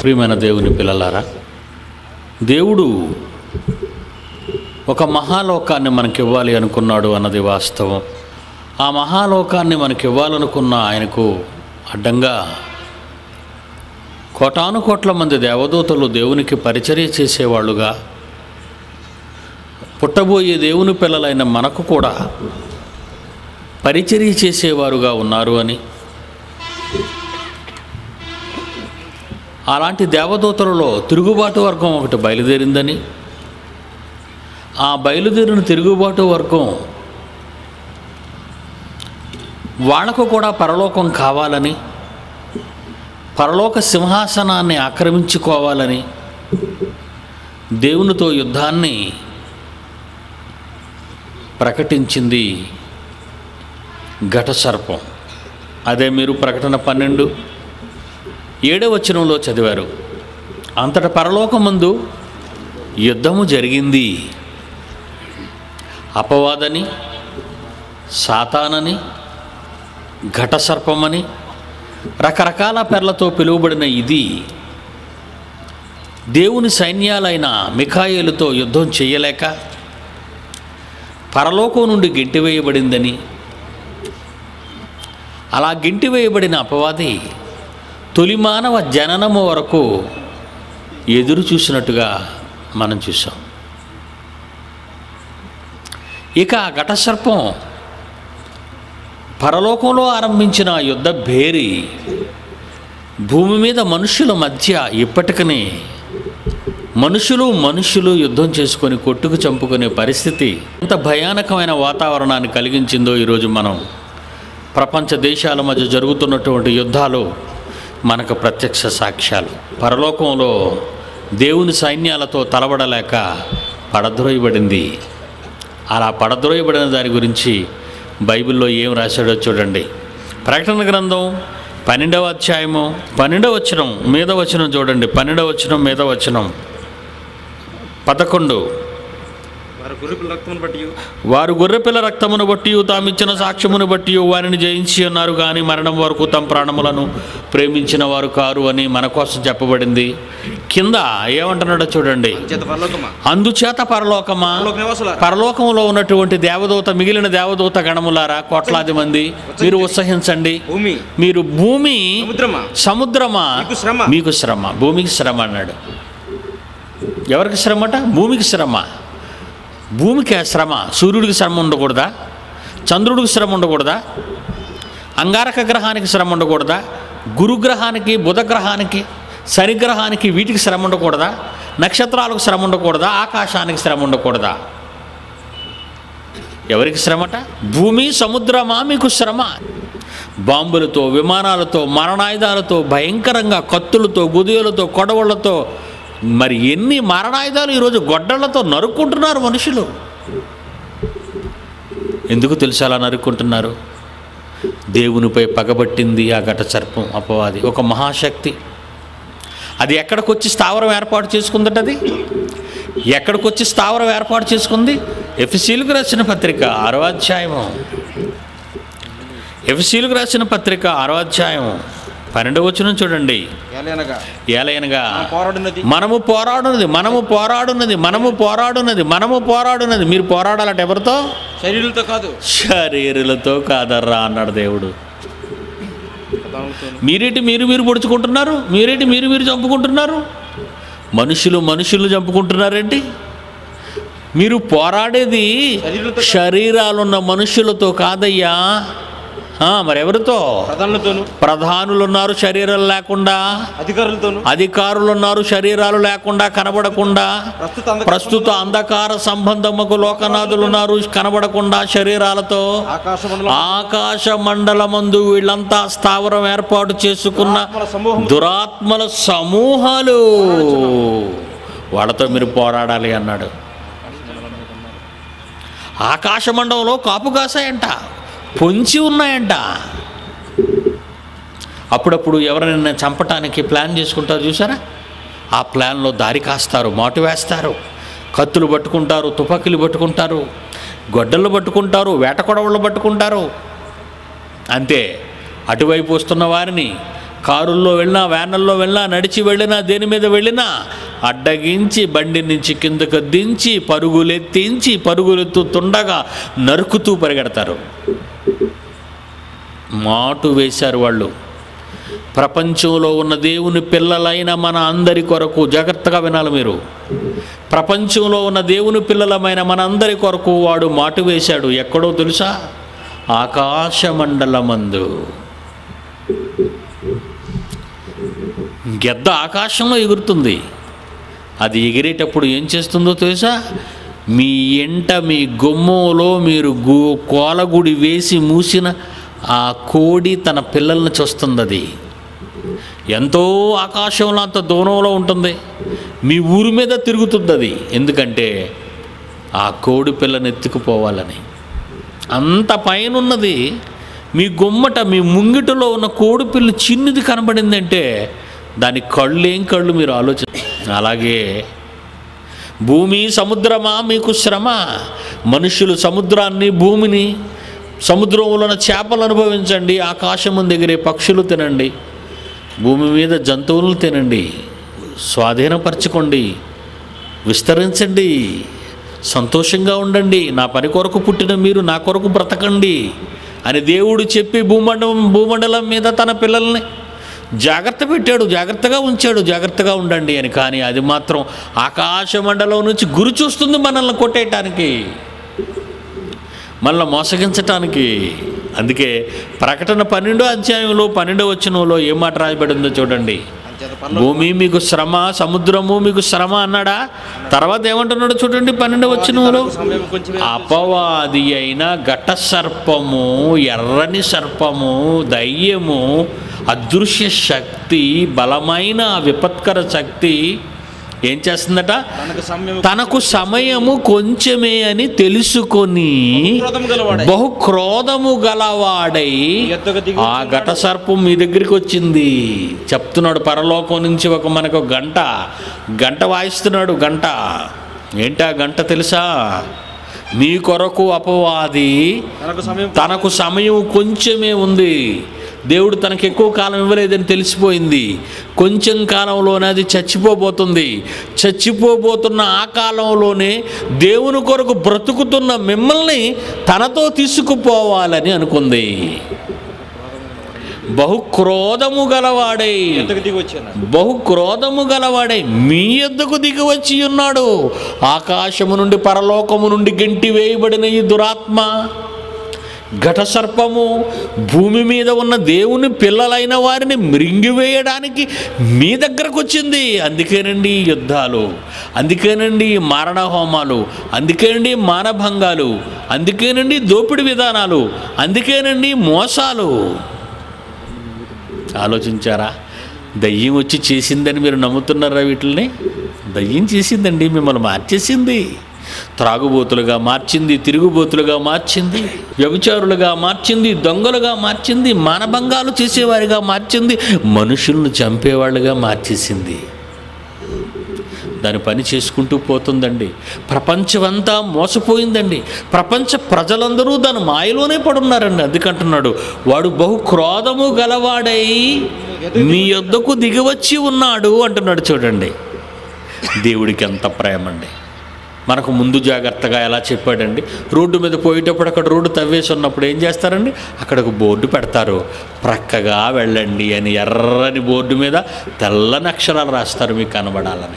ప్రియమైన దేవుని పిల్లలారా దేవుడు ఒక మహాలోకాన్ని మనకి ఇవ్వాలి అనుకున్నాడు అన్నది వాస్తవం ఆ మహాలోకాన్ని మనకి ఇవ్వాలనుకున్న ఆయనకు అడ్డంగా కోటాను కోట్ల మంది దేవదూతలు దేవునికి పరిచర్య చేసేవాళ్ళుగా పుట్టబోయే దేవుని పిల్లలైన మనకు కూడా పరిచర్య చేసేవారుగా ఉన్నారు అని అలాంటి దేవదూతలలో తిరుగుబాటు వర్గం ఒకటి బయలుదేరిందని ఆ బయలుదేరిన తిరుగుబాటు వర్గం వాళ్లకు కూడా పరలోకం కావాలని పరలోక సింహాసనాన్ని ఆక్రమించుకోవాలని దేవునితో యుద్ధాన్ని ప్రకటించింది ఘట సర్పం అదే మీరు ప్రకటన పన్నెండు ఏడవ వచనంలో చదివారు అంతట పరలోకమందు యుద్ధము జరిగింది అపవాదని సాతానని ఘట సర్పమని రకరకాల పెర్లతో పిలువబడిన ఇది దేవుని సైన్యాలైన మిఖాయేలుతో యుద్ధం చేయలేక పరలోకం నుండి గెంటివేయబడిందని అలా గెంటివేయబడిన అపవాది తొలి మానవ జననము వరకు ఎదురు చూసినట్టుగా మనం చూసాం ఇక ఆ ఘటసర్పం పరలోకంలో ఆరంభించిన ఆ యుద్ధ భేరి భూమి మీద మనుషుల మధ్య ఇప్పటికనే మనుషులు మనుషులు యుద్ధం చేసుకొని కొట్టుకు చంపుకునే పరిస్థితి ఎంత భయానకమైన వాతావరణాన్ని కలిగించిందో ఈరోజు మనం ప్రపంచ దేశాల మధ్య జరుగుతున్నటువంటి యుద్ధాలు మనకు ప్రత్యక్ష సాక్ష్యాలు పరలోకంలో దేవుని సైన్యాలతో తలబడలేక పడద్రోయబడింది అలా పడద్రోయబడిన దాని గురించి బైబిల్లో ఏం రాశాడో చూడండి ప్రకటన గ్రంథం పన్నెండవ అధ్యాయము పన్నెండవ వచనం మీద వచనం చూడండి పన్నెండవ వచనం మీద వచనం పదకొండు వారి గురుకుల రక్తమును బట్టి వారు గొర్రెపిల్ల రక్తమును బట్టి తామిచ్చిన సాక్ష్యమును బట్టి వారిని జయించి ఉన్నారు కానీ మరణం వరకు తమ ప్రాణములను ప్రేమించిన వారు కారు అని మన కోసం చెప్పబడింది కింద ఏమంటున్నాడో చూడండి చేత పరలోకమా అందుచేత పరలోకమా పరలోక నివాసుల పరలోకంలో ఉన్నటువంటి దేవదూత మిగిలిన దేవదూత గణములారా కోట్లాది మంది మీరు ఉత్సహించండి భూమి మీరు భూమి సముద్రమా సముద్రమా మీకు శ్రమ. మీకు శ్రమ భూమికి శ్రమ అన్నాడు ఎవరికి శ్రమట భూమికి శ్రమ భూమికి శ్రమ సూర్యుడికి శ్రమ ఉండకూడదా చంద్రుడికి శ్రమ ఉండకూడదా అంగారక గ్రహానికి శ్రమ ఉండకూడదా గురుగ్రహానికి బుధగ్రహానికి శనిగ్రహానికి వీటికి శ్రమ ఉండకూడదా నక్షత్రాలకు శ్రమ ఉండకూడదా ఆకాశానికి శ్రమ ఉండకూడదా ఎవరికి శ్రమట భూమి సముద్రమా మీకు శ్రమ బాంబులతో విమానాలతో మరణాయుధాలతో భయంకరంగా కత్తులతో గుదియలతో కొడవళ్లతో మరి ఎన్ని మరణాయుధాలు ఈరోజు గొడ్డళ్లతో నరుక్కుంటున్నారు మనుషులు ఎందుకు తెలుసు అలా నరుక్కుంటున్నారు దేవునిపై పగబట్టింది ఆ ఘట సర్పం అపవాది ఒక మహాశక్తి అది ఎక్కడికి వచ్చి స్థావరం ఏర్పాటు చేసుకుందట అది ఎక్కడికి వచ్చి స్థావరం ఏర్పాటు చేసుకుంది ఎఫ్సీలకు రాసిన పత్రిక ఆరో అధ్యాయము ఎఫ్సీలకు రాసిన పత్రిక ఆరో అధ్యాయం పన్నెండు వచ్చిన చూడండి ఏలనగా ఏలయనగా పోరాడినది మనము పోరాడున్నది మనము పోరాడున్నది మనము పోరాడున్నది మనము పోరాడున్నది మీరు పోరాడాలంటే ఎవరితో శరీరులతో కాదు శరీరులతో కాదర్రా అన్నాడు దేవుడు పదాలతోను. మీరేటి మీరు మీరు పొడుచుకుంటున్నారు మీరేటి మీరు మీరు చంపుకుంటున్నారు మనుషులు మనుషులు చంపుకుంటున్నారేంటి మీరు పోరాడేది శరీరులతో శరీరాలున్న మనుషులతో కాదయ్యా ఆ, మరెవరితో ప్రధానులతోను ప్రధానులు ఉన్నారు శరీరాలు లేకుండా అధికారులతోను అధికారులు ఉన్నారు శరీరాలు లేకుండా కనబడకుండా ప్రస్తుత అంధకార ప్రస్తుత అంధకార సంబంధముకు లోకనాథులు ఉన్నారు కనబడకుండా శరీరాలతో ఆకాశ మండలం ఆకాశ మండలమందు వీళ్ళంతా స్థావరం ఏర్పాటు చేసుకున్న దురాత్మల సమూహం దురాత్మల సమూహాలు వాళ్ళతో మీరు పోరాడాలి అన్నాడు ఆకాశ మండలంలో కాపు కాసాయంట పొంచి ఉన్నాయంట అప్పుడప్పుడు ఎవరైనా చంపటానికి ప్లాన్ చేసుకుంటారు చూసారా ఆ ప్లాన్లో దారి కాస్తారు మాటు వేస్తారు కత్తులు పట్టుకుంటారు తుపాకీలు పట్టుకుంటారు గొడ్డలు పట్టుకుంటారు వేట కొడవళ్ళు పట్టుకుంటారు అంతే అటువైపు వస్తున్న వారిని కారుల్లో వెళ్ళినా వ్యాన్ల్లో వెళ్ళినా నడిచి వెళ్ళినా దేని మీద వెళ్ళినా అడ్డగించి బండి నుంచి కిందకు దించి పరుగులెత్తించి పరుగులెత్తుతుండగా నరుకుతూ పరిగెడతారు మాటు వేశారు వాళ్ళు ప్రపంచంలో ఉన్న దేవుని పిల్లలైన మన అందరి కొరకు జాగ్రత్తగా వినాలి మీరు ప్రపంచంలో ఉన్న దేవుని పిల్లలమైన మన అందరి కొరకు వాడు మాటు వేశాడు ఎక్కడో తెలుసా ఆకాశమండలమందు గెద్ద ఆకాశంలో ఎగురుతుంది అది ఎగిరేటప్పుడు ఏం చేస్తుందో తెలుసా మీ ఎంట మీ గుమ్మంలో మీరు గు కోలగుడి వేసి మూసిన ఆ కోడి తన పిల్లల్ని చూస్తుంది అది ఎంతో ఆకాశంలో అంత దూరంలో ఉంటుంది మీ ఊరి మీద తిరుగుతుంది అది ఎందుకంటే ఆ కోడి పిల్లని ఎత్తుకుపోవాలని అంత పైన ఉన్నది మీ గుమ్మట మీ ముంగిటలో ఉన్న కోడి పిల్ల చిన్నది కనబడిందంటే దాని కళ్ళు ఏం కళ్ళు మీరు ఆలోచన అలాగే భూమి సముద్రమా మీకు శ్రమ మనుషులు సముద్రాన్ని భూమిని సముద్రంలో ఉన్న చేపలు అనుభవించండి ఆకాశం ఎగిరే పక్షులు తినండి భూమి మీద జంతువులను తినండి స్వాధీనపరచుకోండి విస్తరించండి సంతోషంగా ఉండండి నా పని కొరకు పుట్టిన మీరు నా కొరకు బ్రతకండి అని దేవుడు చెప్పి భూమండలం భూమండలం మీద తన పిల్లల్ని జాగ్రత్త పెట్టాడు జాగ్రత్తగా ఉంచాడు జాగ్రత్తగా ఉండండి అని కానీ అది మాత్రం ఆకాశ మండలం నుంచి గురి చూస్తుంది మనల్ని కొట్టేయటానికి మనల్ని మోసగించటానికి అందుకే ప్రకటన పన్నెండో అధ్యాయంలో పన్నెండో వచనంలో ఏం మాట రాయబడిందో చూడండి అంచేత భూమి మీకు శ్రమ సముద్రము మీకు శ్రమ అన్నాడా తర్వాత ఏమంటున్నాడు చూడండి పన్నెండు వచనంలో సమయం కొంచెం అపవాది అయిన ఘట సర్పము ఎర్రని సర్పము దయ్యము అదృశ్య శక్తి బలమైన విపత్కర శక్తి ఏం చేస్తుందట తనకు సమయం తనకు సమయము కొంచెమే అని తెలుసుకొని క్రోధం గలవాడై బహు క్రోధము గలవాడై ఎత్తుకు దిగి ఆ ఘట సర్పం మీ దగ్గరికి వచ్చింది చెప్తున్నాడు పరలోకం నుంచి ఒక మనకు గంట గంట వాయిస్తున్నాడు గంట ఏంటా గంట తెలుసా మీ కొరకు అపవాది తనకు సమయం తనకు సమయం కొంచెమే ఉంది దేవుడు తనకు ఎక్కువ కాలం ఇవ్వలేదని తెలిసిపోయింది కొంచెం కాలంలోనే అది చచ్చిపోబోతుంది చచ్చిపోబోతున్న ఆ కాలంలోనే దేవుని కొరకు బ్రతుకుతున్న మిమ్మల్ని తనతో తీసుకుపోవాలని అనుకుంది బహు క్రోధము గలవాడై ఎత్తుకు దిగి వచ్చాను బహు క్రోధము గలవాడై మీ ఎద్దుకు దిగి వచ్చి ఉన్నాడు ఆకాశము నుండి పరలోకము నుండి గంటి వేయబడిన ఈ దురాత్మ ఘట సర్పము భూమి మీద ఉన్న దేవుని పిల్లలైన వారిని మృంగివేయడానికి మీ దగ్గరకు వచ్చింది అందుకేనండి ఈ యుద్ధాలు అందుకేనండి ఈ మారణ హోమాలు అందుకేనండి ఈ మానభంగాలు అందుకేనండి దోపిడి విధానాలు అందుకేనండి మోసాలు ఆలోచించారా దయ్యం వచ్చి చేసిందని మీరు నమ్ముతున్నారా వీటిని దయ్యం చేసిందండి మిమ్మల్ని మార్చేసింది త్రాగుబోతులుగా మార్చింది తిరుగుబోతులుగా మార్చింది వ్యభిచారులుగా మార్చింది దొంగలుగా మార్చింది మానభంగాలు చేసేవారిగా మార్చింది మనుషులను చంపేవాళ్ళుగా మార్చేసింది దాని పని చేసుకుంటూ పోతుందండి ప్రపంచమంతా మోసపోయిందండి ప్రపంచ ప్రజలందరూ దాని మాయలోనే పడున్నారండి అందుకంటున్నాడు వాడు బహు క్రోధము గలవాడై మీ యొద్దకు దిగివచ్చి ఉన్నాడు అంటున్నాడు చూడండి దేవుడికి ఎంత ప్రేమ అండి మనకు ముందు జాగ్రత్తగా ఎలా చెప్పాడండి రోడ్డు మీద పోయేటప్పుడు అక్కడ రోడ్డు తవ్వేసి ఉన్నప్పుడు ఏం చేస్తారండి అక్కడ ఒక బోర్డు పెడతారు ప్రక్కగా వెళ్ళండి అని ఎర్రని బోర్డు మీద తెల్లని అక్షరాలు రాస్తారు మీకు కనబడాలని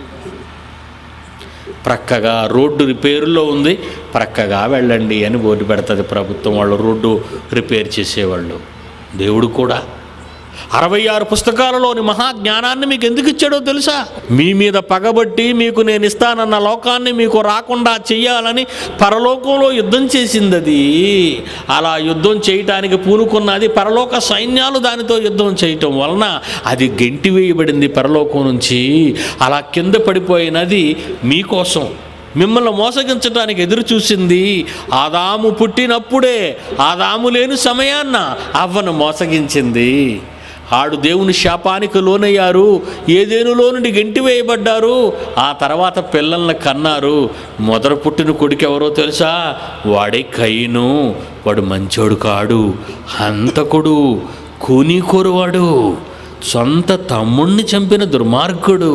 ప్రక్కగా రోడ్డు రిపేరులో ఉంది ప్రక్కగా వెళ్ళండి అని బోర్డు పెడుతుంది ప్రభుత్వం వాళ్ళు రోడ్డు రిపేర్ చేసేవాళ్ళు దేవుడు కూడా అరవై ఆరు పుస్తకాలలోని మహాజ్ఞానాన్ని మీకు ఎందుకు ఇచ్చాడో తెలుసా మీ మీద పగబట్టి మీకు నేను ఇస్తానన్న లోకాన్ని మీకు రాకుండా చెయ్యాలని పరలోకంలో యుద్ధం చేసింది అది అలా యుద్ధం చేయటానికి పూనుకున్నది పరలోక సైన్యాలు దానితో యుద్ధం చేయటం వలన అది గెంటి వేయబడింది పరలోకం నుంచి అలా కింద పడిపోయినది మీకోసం మిమ్మల్ని మోసగించడానికి ఎదురు చూసింది ఆదాము పుట్టినప్పుడే ఆదాము లేని సమయాన్న అవ్వను మోసగించింది ఆడు దేవుని శాపానికి లోనయ్యారు ఏదేనులో నుండి గెంటి వేయబడ్డారు ఆ తర్వాత పిల్లల్ని కన్నారు మొదట పుట్టిన కొడుకు ఎవరో తెలుసా వాడే కయ్యను వాడు మంచోడు కాడు హంతకుడు కూనీకోరువాడు సొంత తమ్ముణ్ణి చంపిన దుర్మార్గుడు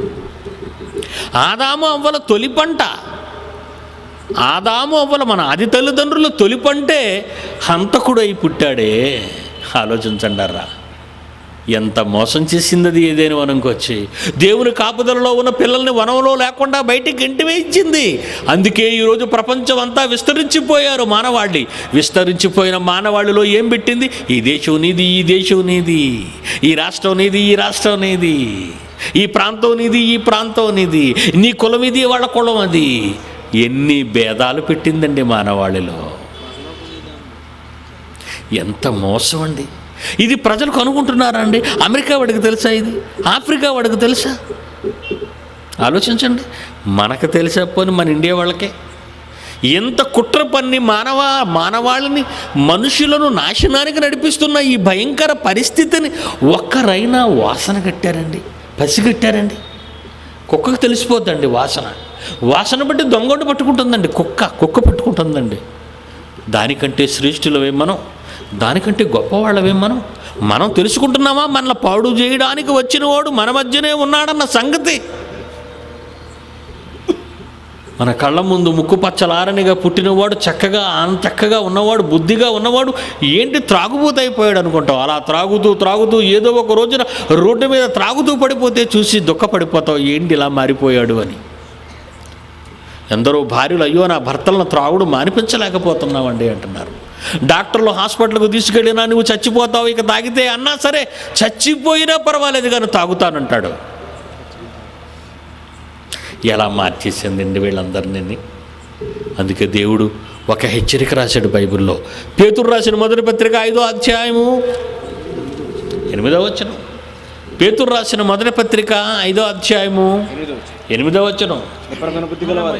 ఆదాము అవ్వల తొలి పంట ఆదాము అవ్వల మన ఆది తల్లిదండ్రులు తొలి పంటే హంతకుడై పుట్టాడే ఆలోచించండారా ఎంత మోసం చేసింది అది ఏదైనా వనంకొచ్చి దేవుని కాపుదలలో ఉన్న పిల్లల్ని వనంలో లేకుండా బయటికి ఇంటి వేయించింది అందుకే ఈరోజు ప్రపంచం అంతా విస్తరించిపోయారు మానవాళి విస్తరించిపోయిన మానవాళిలో ఏం పెట్టింది ఈ దేశం నీది ఈ దేశం నీది ఈ రాష్ట్రం నీది ఈ రాష్ట్రం నీది ఈ ప్రాంతం నీది ఈ ప్రాంతం నీది నీ కులం ఇది వాళ్ళ కులం అది ఎన్ని భేదాలు పెట్టిందండి మానవాళిలో ఎంత మోసం అండి ఇది ప్రజలు కనుక్కుంటున్నారా అండి అమెరికా వాడికి తెలుసా ఇది ఆఫ్రికా వాడికి తెలుసా ఆలోచించండి మనకు తెలిసా పోని మన ఇండియా వాళ్ళకే ఎంత కుట్ర పన్ని మానవ మానవాళిని మనుషులను నాశనానికి నడిపిస్తున్న ఈ భయంకర పరిస్థితిని ఒక్కరైనా వాసన కట్టారండి పసిగట్టారండి కుక్కకు తెలిసిపోద్దండి వాసన వాసన బట్టి దొంగోడు పట్టుకుంటుందండి కుక్క కుక్క పట్టుకుంటుందండి దానికంటే శ్రేష్ఠులవే మనం దానికంటే గొప్పవాళ్ళవే మనం మనం తెలుసుకుంటున్నామా మనల్ని పాడు చేయడానికి వచ్చినవాడు మన మధ్యనే ఉన్నాడన్న సంగతి మన కళ్ళ ముందు ముక్కు పచ్చలారనిగా పుట్టినవాడు చక్కగా ఆన్ చక్కగా ఉన్నవాడు బుద్ధిగా ఉన్నవాడు ఏంటి త్రాగుబోతు అయిపోయాడు అనుకుంటాం అలా త్రాగుతూ త్రాగుతూ ఏదో ఒక రోజున రోడ్డు మీద త్రాగుతూ పడిపోతే చూసి దుఃఖపడిపోతావు ఏంటి ఇలా మారిపోయాడు అని ఎందరో భార్యలు అయ్యో నా భర్తలను త్రాగుడు మానిపించలేకపోతున్నామండి అంటున్నారు డాక్టర్లు హాస్పిటల్కు తీసుకెళ్ళినా నువ్వు చచ్చిపోతావు ఇక తాగితే అన్నా సరే చచ్చిపోయినా పర్వాలేదు కానీ తాగుతానంటాడు ఎలా మార్చేసిందండి వీళ్ళందరినీ అందుకే దేవుడు ఒక హెచ్చరిక రాశాడు బైబిల్లో పేతురు రాసిన మొదటి పత్రిక ఐదో అధ్యాయము ఎనిమిదో వచనం పేతురు రాసిన మొదటి పత్రిక ఐదో అధ్యాయము ఎనిమిదో వచనం నిబ్బరమైన బుద్ధి గలవారు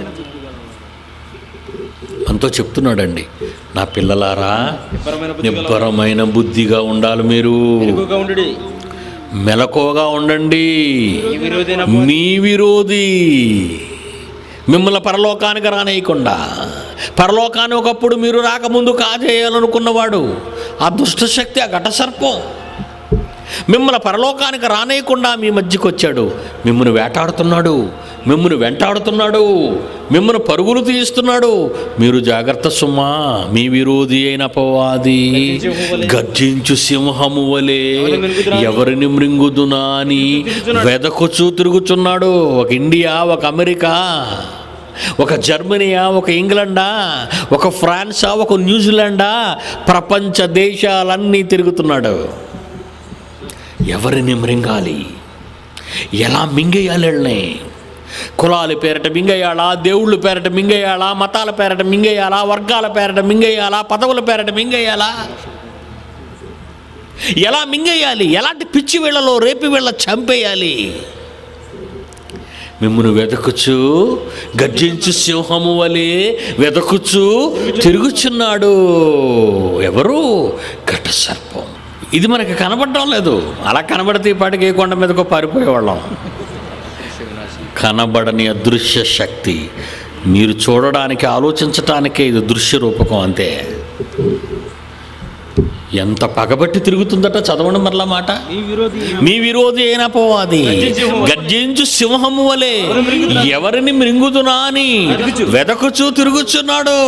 మనతో చెప్తున్నాడండి నా పిల్లలారా నిబ్బరమైన బుద్ధి గలవారు నిబ్బరమైన బుద్ధిగా ఉండాలి మీరు ఎక్కువగా ఉండు మెలకువగా ఉండండి ఈ విరోధైన మీ విరోధి మిమ్మల్ని పరలోకానికి రానేయకుండా పరలోకాన్ని ఒకప్పుడు మీరు రాకముందు కాజేయాలనుకున్నవాడు ఆ దుష్టశక్తి ఆ ఘట సర్పం మిమ్మల్ని పరలోకానికి రానేయకుండా మీ మధ్యకి వచ్చాడు మిమ్మల్ని వేటాడుతున్నాడు మిమ్మల్ని వెంటాడుతున్నాడు మిమ్మల్ని పరుగులు తీస్తున్నాడు మీరు జాగ్రత్త సుమా మీ విరోధి అయిన అపవాది గర్జించు సింహము వలె ఎవరిని మృంగుదునా అని వెదకొచ్చు తిరుగుతున్నాడు ఒక ఇండియా ఒక అమెరికా ఒక జర్మనీయా ఒక ఇంగ్లండా ఒక ఫ్రాన్సా ఒక న్యూజిలాండా ప్రపంచ దేశాలన్నీ తిరుగుతున్నాడు ఎవరిని మృంగాలి ఎలా మింగేయాలి వీళ్ళని కులాల పేరట మింగేయాలా దేవుళ్ళ పేరట మింగేయాలా మతాల పేరట మింగేయాలా వర్గాల పేరట మింగేయాలా పదవుల పేరట మింగేయాలా ఎలా మింగేయాలి ఎలాంటి పిచ్చి వీళ్ళలో రేపి వీళ్ళ చంపేయాలి మిమ్మల్ని వెతకుచు గర్జించు సింహము వలె వెతకుచు తిరుగుచున్నాడు ఎవరు ఘట సర్పం ఇది మనకి కనబడడం లేదు అలా కనబడితే ఈ పాటికి ఏ కొండ మీదకో పారిపోయేవాళ్ళం కనబడని అదృశ్య శక్తి మీరు చూడడానికి ఆలోచించటానికే ఇది దృశ్య రూపకం అంతే ఎంత పగబట్టి తిరుగుతుందట చదవండి మరలా మాట ఈ విరోధి మీ విరోధి అయిన పోవాది గర్జించు సింహము వలె ఎవరిని మృంగుతున్నా అని వెదకుచూ తిరుగుచున్నాడు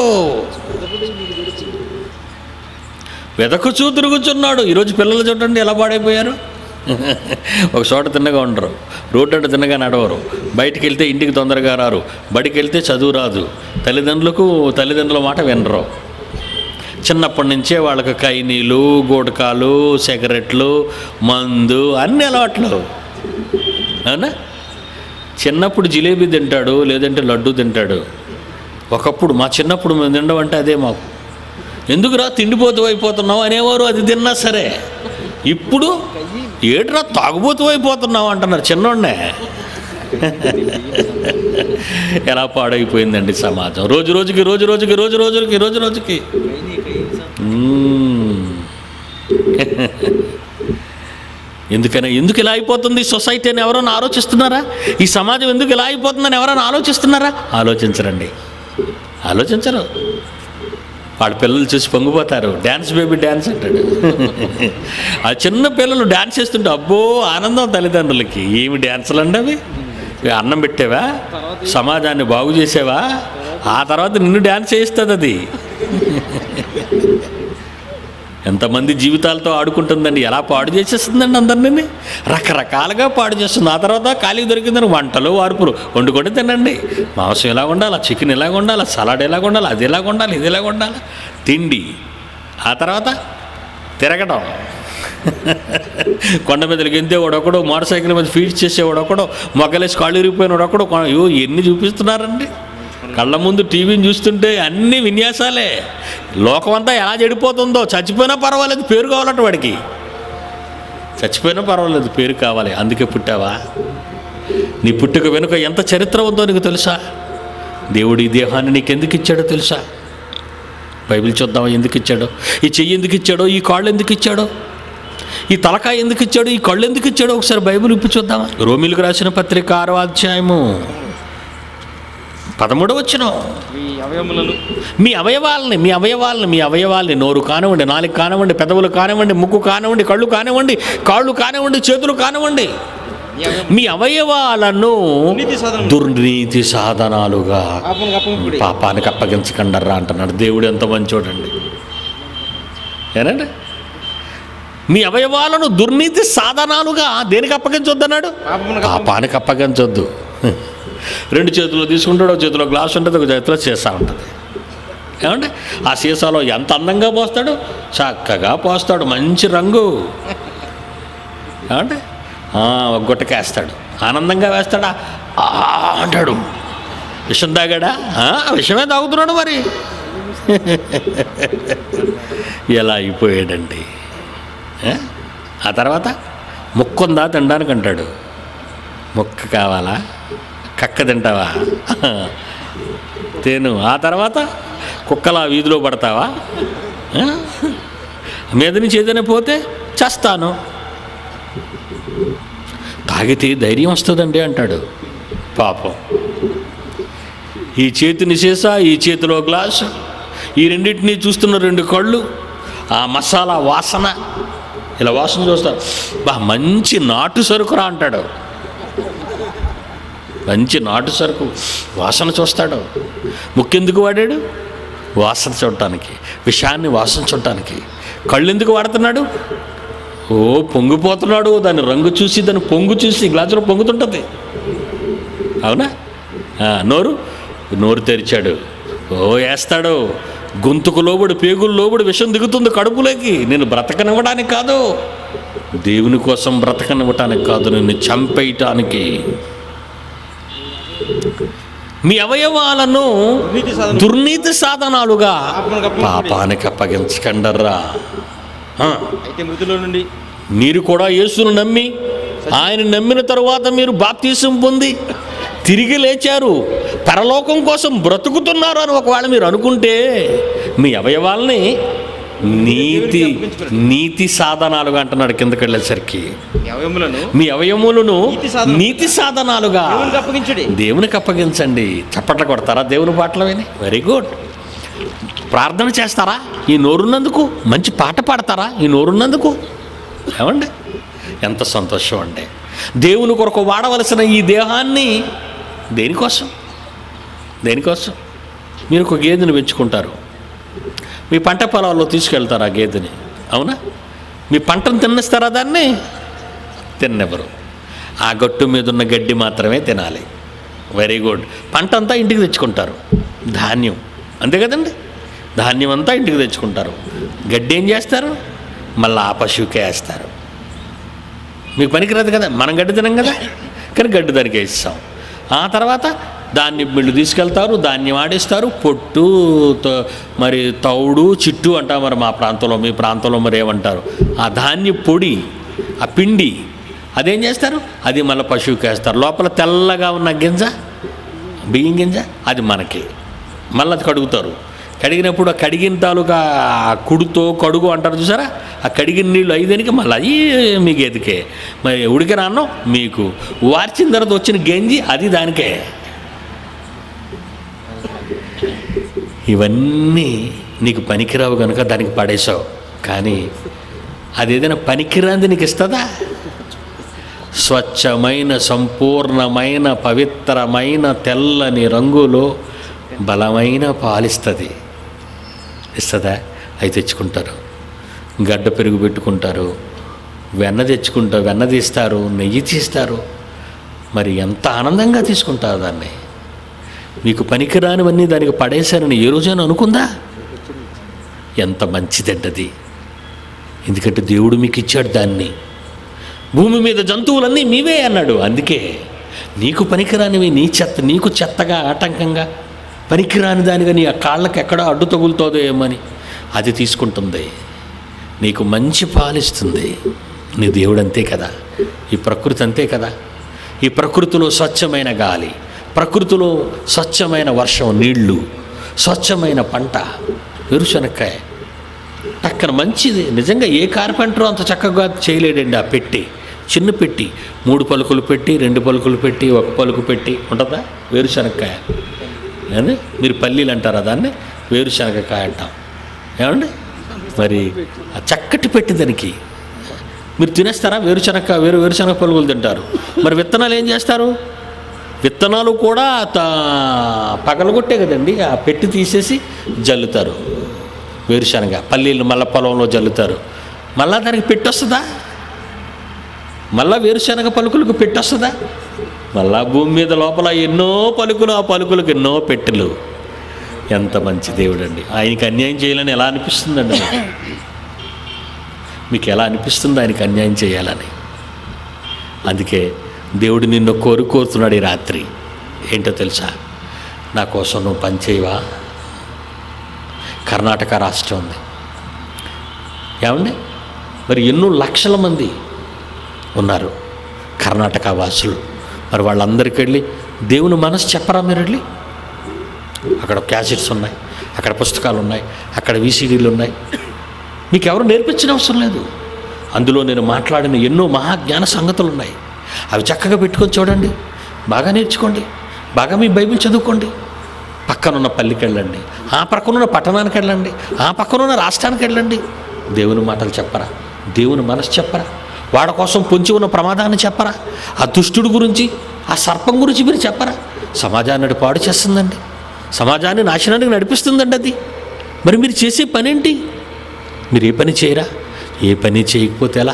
వెదకుచూ తిరుగుచున్నాడు ఈరోజు పిల్లలు చూడండి ఎలా పాడైపోయారు ఒక చోట తిన్నగా ఉండరు రోడ్డు అంటే తిన్నగా నడవరు బయటికి వెళ్తే ఇంటికి తొందరగా రారు బడికి వెళ్తే చదువు రాదు తల్లిదండ్రులకు తల్లిదండ్రుల మాట వినరు చిన్నప్పటి నుంచే వాళ్ళకి కైనీలు గోడకాలు సిగరెట్లు మందు అన్ని అలవాట్లు అవునా చిన్నప్పుడు జిలేబీ తింటాడు లేదంటే లడ్డు తింటాడు ఒకప్పుడు మా చిన్నప్పుడు మేము తినడం అంటే అదే మాకు ఎందుకురా తిండిపోతూ అయిపోతున్నావు అనేవారు అది తిన్నా సరే ఇప్పుడు ఏట్రా తాగుబోతూ అయిపోతున్నావు అంటున్నారు చిన్నోడ్నే ఎలా పాడైపోయిందండి సమాజం రోజు రోజుకి రోజు రోజుకి రోజు రోజుకి రోజు రోజుకి మ్మ్. ఎందుకని ఎందుకు ఇలా అయిపోతుంది ఈ సొసైటీ అని ఎవరైనా ఆలోచిస్తున్నారా ఈ సమాజం ఎందుకు ఇలా అయిపోతుందని ఎవరైనా ఆలోచిస్తున్నారా ఆలోచించరండి ఆలోచించరు వాడు పిల్లలు చూసి పొంగిపోతారు డ్యాన్స్ బేబీ డ్యాన్స్ అంటాడు ఆ చిన్న పిల్లలు డ్యాన్స్ చేస్తుంటే అబ్బో ఆనందం తల్లిదండ్రులకి ఏమి డ్యాన్సులు అండి అవి ఇవి అన్నం పెట్టావా సమాజాన్ని బాగు చేసావా ఆ తర్వాత నిన్ను డ్యాన్స్ చేయిస్తుంది అది ఎంతమంది జీవితాలతో ఆడుకుంటుందండి ఎలా పాడు చేసేస్తుందండి అందరినీ రకరకాలుగా పాడు చేస్తుంది ఆ తర్వాత ఖాళీ దొరికిందని వంటలు వార్పులు వండుకొని తినండి మాంసం ఎలా ఉండాలి చికెన్ ఎలాగ ఉండాలి సలాడ్ ఎలాగ ఉండాలి అది ఎలాగ ఉండాలి ఇది ఎలాగ ఉండాలి తిండి ఆ తర్వాత తిరగడం కొండ మీదకి ఎంతే ఒకడొకడు మోటార్ సైకిల్ మీద ఫీడ్ చేసేవాడు ఒకడు మొగ్గలేసి కాళ్ళు ఇరిగిపోయిన ఒకడు అయ్యో ఎన్ని చూపిస్తున్నారండి కళ్ళ ముందు టీవీని చూస్తుంటే అన్ని విన్యాసాలే లోకమంతా ఎలా చెడిపోతుందో చచ్చిపోయినా పర్వాలేదు పేరు కావాలట వాడికి చచ్చిపోయినా పర్వాలేదు పేరు కావాలి అందుకే పుట్టావా నీ పుట్టుక వెనుక ఎంత చరిత్ర ఉందో నీకు తెలుసా దేవుడు ఈ దేహాన్ని నీకు ఎందుకు ఇచ్చాడో తెలుసా బైబిల్ చూద్దాం ఎందుకు ఇచ్చాడో ఈ చెయ్యి ఎందుకు ఇచ్చాడో ఈ కాళ్ళు ఎందుకు ఇచ్చాడో ఈ తలకాయ ఎందుకు ఇచ్చాడు ఈ కళ్ళు ఎందుకు ఇచ్చాడో ఒకసారి బైబిల్ ఇప్పి చూద్దామా రోమిలకు రాసిన పత్రిక ఆరో అధ్యాయము పదమూడవ వచ్చిన మీ అవయములను మీ అవయవాలని మీ అవయవాలని మీ అవయవాలని నోరు కానివ్వండి నాలుగు కానివ్వండి పెదవులు కానివ్వండి ముక్కు కానివ్వండి కళ్ళు కానివ్వండి కాళ్ళు కానివ్వండి చేతులు కానివ్వండి మీ అవయవం మీ అవయవాలను దుర్నీతి సాధనం దుర్నీతి సాధనాలుగా పాపమునకు అప్పగింపుడి పాపానికి అప్పగించకండర్రా అంటున్నాడు దేవుడు ఎంత మంచోడండి ఏనండి మీ అవయవాలను దుర్నీతి సాధనాలుగా దేనికి అప్పగించొద్దన్నాడు పాపమునకు పాపానికి అప్పగించొద్దు రెండు చేతుల్లో తీసుకుంటాడు ఒక చేతిలో గ్లాస్ ఉంటుంది ఒక చేతిలో సీసా ఉంటుంది ఏమంటే ఆ సీసాలో ఎంత అందంగా పోస్తాడు చక్కగా పోస్తాడు మంచి రంగు ఏమంటే ఆ, ఒక గుట్టకేస్తాడు ఆనందంగా వేస్తాడా ఆ అంటాడు విషం తాగాడా ఆ, విషమే తాగుతున్నాడు మరి ఎలా అయిపోయాడండి ఏ? ఆ తర్వాత ముక్కుందా తినడానికి అంటాడు ముక్క కావాలా కక్క తింటావా తేను ఆ తర్వాత కుక్కలా వీధిలో పడతావా ఆ? మీద నుంచి ఏదైనా పోతే చేస్తాను తాగితే ధైర్యం వస్తుందండి అంటాడు పాపం ఈ చేతిని సీసా ఈ చేతిలో గ్లాసు ఈ రెండింటినీ చూస్తున్న రెండు కళ్ళు ఆ మసాలా వాసన ఇలా వాసన చూస్తారు బా మంచి నాటు సరుకురా అంటాడు మంచి నాటు సరుకు వాసన చూస్తాడు ముక్కెందుకు వాడాడు వాసన చూడటానికి విషయాన్ని వాసన చూడటానికి కళ్ళు ఎందుకు వాడుతున్నాడు ఓ పొంగిపోతున్నాడు దాని రంగు చూసి దాని పొంగు చూసి గ్లాసులో పొంగుతుంటుంది అవునా ఆ, నోరు నోరు తెరిచాడు ఓ వేస్తాడు గొంతుకు లోబడి పేగులు లోబడి విషం దిగుతుంది కడుపులోకి నేను బ్రతకనివ్వడానికి కాదు దేవుని కోసం బ్రతకనివ్వటానికి కాదు నిన్ను చంపేయటానికి మీ అవయవాలను దుర్నీతి సాధనం దుర్నీతి సాధనాలుగా పాపమునకు అప్పగింపుడి పాపానికి అప్పగించకండర్రా ఆ. అయితే మృతుల నుండి మీరు కూడా యేసును నమ్మి ఆయన నమ్మిన తరువాత మీరు బాప్తీసం పొంది తిరిగి లేచారు పరలోకం కోసం బ్రతుకుతున్నారు అని ఒకవేళ మీరు అనుకుంటే మీ అవయవాల్ని నీతి నీతి సాధనాలుగా అంటున్నాడు కిందకి వెళ్ళేసరికి మీ అవయములను మీ అవయములను నీతి సాధన- నీతి సాధనాలుగా దేవునికి అప్పగించుడి దేవునికి అప్పగించండి చప్పట్లు కొడతారా దేవుని పాటలు విని వెరీ గుడ్ ప్రార్థన చేస్తారా ఈ నోరున్నందుకు మంచి పాట పాడతారా ఈ నోరున్నందుకు ఏమండి ఎంత సంతోషం అండి దేవుని కొరకు వాడవలసిన ఈ దేహాన్ని దేనికోసం దేనికోసం మీరు ఒక గేదెని పెంచుకుంటారు మీ పంట పొలాల్లో తీసుకెళ్తారు ఆ గేదెని అవునా మీ పంటను తిన్నిస్తారా దాన్ని తిన్నెవరు ఆ గట్టు మీద ఉన్న గడ్డి మాత్రమే తినాలి వెరీ గుడ్ పంట అంతా ఇంటికి తెచ్చుకుంటారు ధాన్యం అంతే కదండి ధాన్యం అంతా ఇంటికి తెచ్చుకుంటారు గడ్డి ఏం చేస్తారు మళ్ళీ ఆ పశువుకే వేస్తారు మీకు పనికిరాదు కదా మనం గడ్డి తినం కదా కానీ గడ్డి దానికి వేస్తాం ఆ తర్వాత దాన్ని వీళ్ళు తీసుకెళ్తారు ధాన్యం ఆడిస్తారు పొట్టు త- మరి తౌడు చిట్టు అంటారు మరి మా ప్రాంతంలో మీ ప్రాంతంలో మరి ఏమంటారు ఆ ధాన్య పొడి ఆ పిండి అదేం చేస్తారు అది మళ్ళీ పశువుకి వేస్తారు లోపల తెల్లగా ఉన్న గింజ బియ్యం గింజ అది మనకి మళ్ళీ అది కడుగుతారు కడిగినప్పుడు ఆ కడిగిన తాలూకా ఆ కుడుతో కడుగు అంటారు చూసారా ఆ కడిగిన నీళ్ళు ఐదేనికి మళ్ళీ అది మీ గేదెకే మరి ఉడికిన అన్నం మీకు వార్చిన తర్వాత వచ్చిన గంజి అది దానికే ఇవన్నీ నీకు పనికిరావు కనుక దానికి పడేశావు కానీ అదేదైనా పనికిరాంది నీకు ఇస్తుందా స్వచ్ఛమైన సంపూర్ణమైన పవిత్రమైన తెల్లని రంగులో బలమైన పాలిస్తుంది ఇస్తుందా అవి తెచ్చుకుంటారు గడ్డ పెరుగు పెట్టుకుంటారు వెన్న తెచ్చుకుంటారు వెన్న తీస్తారు నెయ్యి తీస్తారు మరి ఎంత ఆనందంగా తీసుకుంటారు దాన్ని మీకు పనికిరానివన్నీ దానికి పడేశారని ఏ రోజైనా అనుకుందా ఎంత మంచిదంటది ఎందుకంటే దేవుడు మీకు ఇచ్చాడు దాన్ని భూమి మీద జంతువులన్నీ మీవే అన్నాడు అందుకే నీకు పనికిరానివి నీ చెత్త నీకు చెత్తగా ఆటంకంగా పనికిరాని దానిగా నీ ఆ కాళ్ళకి ఎక్కడో అడ్డు తగులుతుందో ఏమని అది తీసుకుంటుంది నీకు మంచి పాలిస్తుంది నీ దేవుడు అంతే కదా ఈ ప్రకృతి అంతే కదా ఈ ప్రకృతిలో స్వచ్ఛమైన గాలి ప్రకృతిలో స్వచ్ఛమైన వర్షం నీళ్లు స్వచ్ఛమైన పంట వేరుశనక్కాయ టక్కన మంచిది నిజంగా ఏ కార్పెంటర్ అంత చక్కగా చేయలేడండి ఆ పెట్టి చిన్న పెట్టి మూడు పలుకులు పెట్టి రెండు పలుకులు పెట్టి ఒక పలుకు పెట్టి ఉంటుందా వేరుశనక్కాయ ఏమండి మీరు పల్లీలు అంటారా దాన్ని వేరుశనగకాయ అంటాం ఏమండి మరి ఆ చక్కటి పెట్టి దానికి మీరు తినేస్తారా వేరుశనగ వేరు వేరుశనగ పలుకులు తింటారు మరి విత్తనాలు ఏం చేస్తారు విత్తనాలు కూడా తా పగలగొట్టే కదండి ఆ పెట్టి తీసేసి జల్లుతారు వేరుశనగ పల్లీలు మళ్ళా పొలంలో జల్లుతారు మళ్ళా దానికి పెట్టొస్తుందా మళ్ళా వేరుశనగ పలుకులకు పెట్టొస్తుందా మళ్ళా భూమి మీద లోపల ఎన్నో పలుకులు ఆ పలుకులకు ఎన్నో పెట్టెలు ఎంత మంచి దేవుడు అండి ఆయనకి అన్యాయం చేయాలని ఎలా అనిపిస్తుందండి మీకు? మీకు ఎలా అనిపిస్తుంది ఆయనకి అన్యాయం చేయాలని అందుకే దేవుడు నిన్ను కోరుకోరుతున్నాడు ఈ రాత్రి ఏంటో తెలుసా నా కోసం నువ్వు పని చేయవా కర్ణాటక రాష్ట్రం ఉంది ఏమండి మరి ఎన్నో లక్షల మంది ఉన్నారు కర్ణాటక వాసులు మరి వాళ్ళందరికీ వెళ్ళి దేవుని మనసు చెప్పరా మీరు వెళ్ళి అక్కడ క్యాసెట్స్ ఉన్నాయి అక్కడ పుస్తకాలు ఉన్నాయి అక్కడ విసిడీలు ఉన్నాయి మీకు ఎవరు నేర్పించిన అవసరం లేదు అందులో నేను మాట్లాడిన ఎన్నో మహాజ్ఞాన సంగతులు ఉన్నాయి అవి చక్కగా పెట్టుకొని చూడండి బాగా నేర్చుకోండి బాగా మీ బైబిల్ చదువుకోండి పక్కనున్న పల్లికి వెళ్ళండి ఆ పక్కనున్న పట్టణానికి వెళ్ళండి ఆ పక్కనున్న రాష్ట్రానికి వెళ్ళండి దేవుని మాటలు చెప్పరా దేవుని మనసు చెప్పరా వాడి కోసం పొంచి ఉన్న ప్రమాదాన్ని చెప్పరా ఆ దుష్టుడు గురించి ఆ సర్పం గురించి మీరు చెప్పరా సమాజాన్ని అది పాడు చేస్తుందండి సమాజాన్ని నాశనానికి నడిపిస్తుందండి అది మరి మీరు చేసే పని ఏంటి మీరు ఏ పని చేయరా ఏ పని చేయకపోతే ఎలా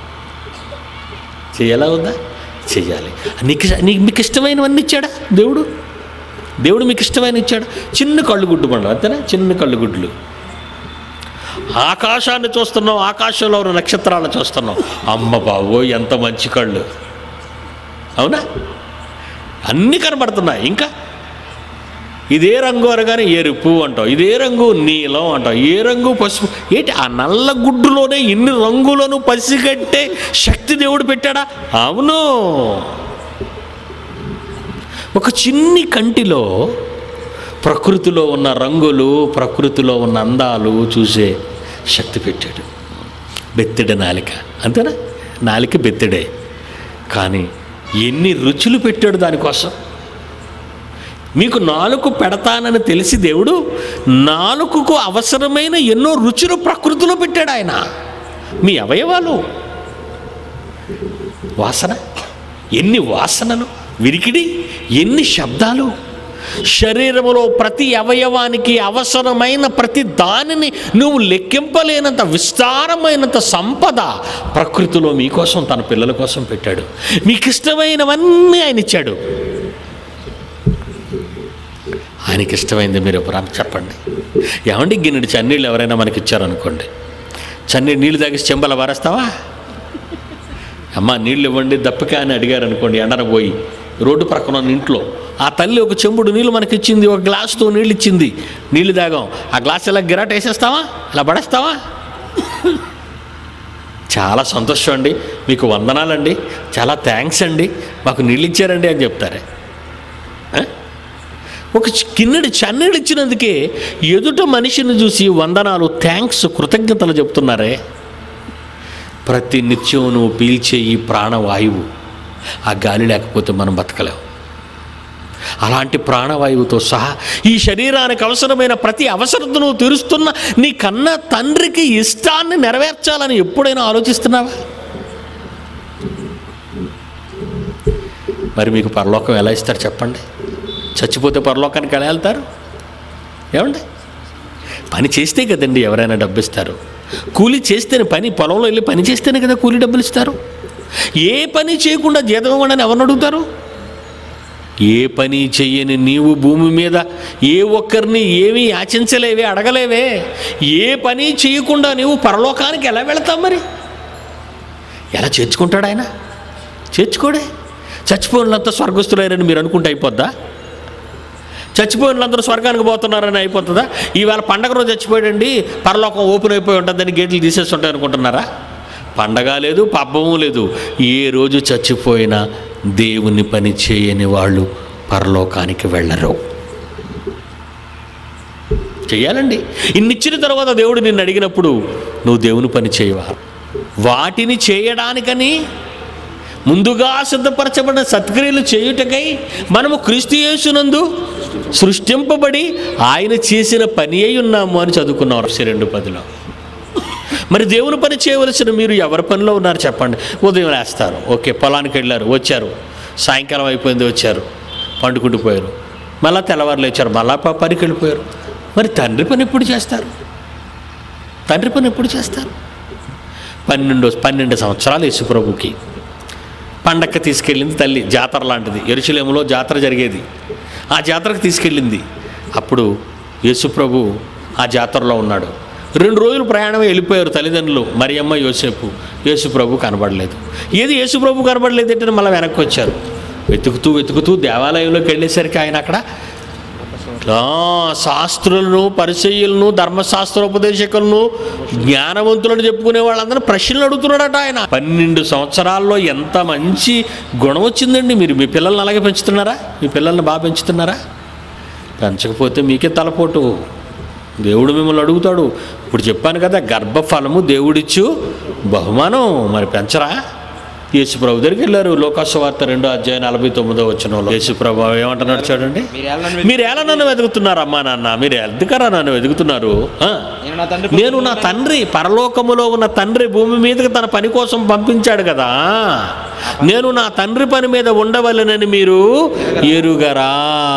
చేయాలా వద్దా చెయ్యాలి నీకు నీకు మీకు ఇష్టమైనవన్నీ ఇచ్చాడా దేవుడు దేవుడు మీకు ఇష్టమైన ఇచ్చాడు చిన్న కళ్ళు గుడ్డు పండు అంతేనా చిన్న కళ్ళు గుడ్లు ఆకాశాన్ని చూస్తున్నాం ఆకాశంలో ఉన్న నక్షత్రాలను చూస్తున్నాం అమ్మ బాబో ఎంత మంచి కళ్ళు అవునా అన్నీ కనబడుతున్నాయి ఇంకా ఇదే రంగు అనగానే ఎరుపు అంటాం ఇదే రంగు నీలం అంటాం ఏ రంగు పసుపు ఏంటి ఆ నల్ల గుడ్డులోనే ఇన్ని రంగులను పసిగట్టే శక్తి దేవుడు పెట్టాడా అవును ఒక చిన్ని కంటిలో ప్రకృతిలో ఉన్న రంగులు ప్రకృతిలో ఉన్న అందాలు చూసే శక్తి పెట్టాడు బెత్తెడ నాలిక అంతేనా నాలిక బెత్తెడే కానీ ఎన్ని రుచులు పెట్టాడు దానికోసం మీకు నాలుగు పెడతానని తెలిసి దేవుడు నాలుగుకు అవసరమైన ఎన్నో రుచులు ప్రకృతిలో పెట్టాడు ఆయన మీ అవయవాలు వాసన ఎన్ని వాసనలు విరికిడి ఎన్ని శబ్దాలు శరీరములో ప్రతి అవయవానికి అవసరమైన ప్రతి దానిని నువ్వు లెక్కింపలేనంత విస్తారమైనంత సంపద ప్రకృతిలో మీకోసం తన పిల్లల కోసం పెట్టాడు మీకు ఇష్టమైనవన్నీ ఆయన ఇచ్చాడు ఆయనకి ఇష్టమైంది మీరు ఎవరు చెప్పండి ఏమండి గిన్నెడు చన్నీళ్ళు ఎవరైనా మనకి ఇచ్చారనుకోండి చన్నీళ్ళు నీళ్ళు తాగేసి చెంబల వారేస్తావా అమ్మ నీళ్ళు ఇవ్వండి దప్పిక అని అడిగారు అనుకోండి ఎండన పోయి రోడ్డు ప్రక్కన ఉన్న ఇంట్లో ఆ తల్లి ఒక చెంబుడు నీళ్ళు మనకి ఇచ్చింది ఒక గ్లాసుతో నీళ్ళు ఇచ్చింది నీళ్ళు తాగాం ఆ గ్లాస్ ఇలా గిరాట వేసేస్తావా ఇలా పడేస్తావా చాలా సంతోషం అండి మీకు వందనాలండి చాలా థ్యాంక్స్ అండి మాకు నీళ్ళు ఇచ్చారండి అని చెప్తారే ఆ? ఒక చి- కిన్నెడు చన్నీళ్ళు ఇచ్చినందుకే ఎదుట మనిషిని చూసి వందనాలు థ్యాంక్స్ కృతజ్ఞతలు చెప్తున్నారే ప్రతి నిత్యం నువ్వు పీల్చే ఈ ప్రాణవాయువు ఆ గాలి లేకపోతే మనం బతకలేం అలాంటి ప్రాణవాయువుతో సహా ఈ శరీరానికి అవసరమైన ప్రతి అవసరతను తీరుస్తున్న నీ కన్న తండ్రికి ఇష్టాన్ని నెరవేర్చాలని ఎప్పుడైనా ఆలోచిస్తున్నావా మరి మీకు పరలోకం ఎలా ఇస్తారు చెప్పండి చచ్చిపోతే పరలోకానికి ఎలా వెళ్తారు ఏమండి పని చేస్తే కదండి ఎవరైనా డబ్బు ఇస్తారు కూలి చేస్తేనే పని పొలంలో వెళ్ళి పని చేస్తేనే కదా కూలి డబ్బులు ఇస్తారు ఏ పని చేయకుండా జీతం ఇవ్వండి ఎవరిని అడుగుతారు ఏ పని చెయ్యని నీవు భూమి మీద ఏ ఒక్కరిని ఏమీ యాచించలేవే అడగలేవే ఏ పని చేయకుండా నీవు పరలోకానికి ఎలా వెళతావు మరి ఎలా చేర్చుకుంటాడు ఆయన చేర్చుకోడే చచ్చిపోయినంతా స్వర్గస్థులైరని మీరు అనుకుంటే అయిపోద్దా చచ్చిపోయిన వాళ్ళందరూ స్వర్గానికి పోతున్నారని అయిపోతుందా ఈవేళ పండగ రోజు చచ్చిపోయాడండి పరలోకం ఓపెన్ అయిపోయి ఉంటుందని గేట్లు తీసేస్తుంటాయి అనుకుంటున్నారా పండగ లేదు పబ్బము లేదు ఏ రోజు చచ్చిపోయినా దేవుని పని చేయని వాళ్ళు పరలోకానికి వెళ్ళరు చెయ్యాలండి ఇన్నిచ్చిన తర్వాత దేవుడు నిన్ను అడిగినప్పుడు నువ్వు దేవుని పని చేయవా వాటిని చేయడానికని ముందుగా సిద్ధపరచబడిన సత్క్రియలు చేయుటకై మనము క్రీస్తు యేసునందు సృష్టింపబడి ఆయన చేసిన పని అయి ఉన్నాము అని చదువుకున్నాం రాసి రెండు పదిలో మరి దేవుని పని చేయవలసిన మీరు ఎవరి పనిలో ఉన్నారు చెప్పండి ఉదయం వేస్తారు ఓకే పొలానికి వెళ్ళారు వచ్చారు సాయంకాలం అయిపోయింది వచ్చారు పండుకుంటూ పోయారు మళ్ళా తెల్లవారు లేచారు మళ్ళా ప- పనికి వెళ్ళిపోయారు మరి తండ్రి పని ఎప్పుడు చేస్తారు తండ్రి పని ఎప్పుడు చేస్తారు పన్నెండు పన్నెండు సంవత్సరాలు యేసుప్రభుకి పండక్కి తీసుకెళ్ళింది తల్లి జాతర లాంటిది ఎరుశలేములో జాతర జరిగేది ఆ జాతరకు తీసుకెళ్ళింది అప్పుడు యేసుప్రభు ఆ జాతరలో ఉన్నాడు రెండు రోజులు ప్రయాణమే వెళ్ళిపోయారు తల్లిదండ్రులు మరియమ్మ యోసేపు యేసుప్రభు కనబడలేదు ఏది యేసుప్రభు కనబడలేదు ఏంటంటే మళ్ళీ వెనక్కి వచ్చారు వెతుకుతూ వెతుకుతూ దేవాలయంలోకి వెళ్ళేసరికి ఆయన అక్కడ ఆ, శాస్త్రులను పరిచయులను ధర్మశాస్త్రోపదేశకులను జ్ఞానవంతులను చెప్పుకునే వాళ్ళందరూ ప్రశ్నలు అడుగుతున్నాడట ఆయన పన్నెండు సంవత్సరాల్లో ఎంత మంచి గుణం వచ్చిందండి మీరు మీ పిల్లల్ని అలాగే పెంచుతున్నారా మీ పిల్లల్ని బాగా పెంచుతున్నారా పెంచకపోతే మీకే తలపోటు దేవుడు మిమ్మల్ని అడుగుతాడు ఇప్పుడు చెప్పాను కదా గర్భఫలము దేవుడిచ్చు బహుమానం మరి పెంచరా యేసుప్రభు దగ్గరికి వెళ్ళారు లోకాసువార్త రెండో అధ్యాయం నలభై తొమ్మిదో వచ్చిన యేసుప్రభు ఏమంటున్నాడు చూడండి మీరు ఎలా నన్ను మీరు ఎలా నన్ను వెతుకుతున్నారు అమ్మా నాన్న మీరు ఎందుకరా నన్ను వెతుకుతున్నారు ఆ? నేను నా తండ్రి నేను నా తండ్రి పరలోకములో ఉన్న తండ్రి భూమి మీదకి తన పని కోసం పంపించాడు కదా నేను నా తండ్రి పని మీద ఉండవలనని మీరు ఎరుగరా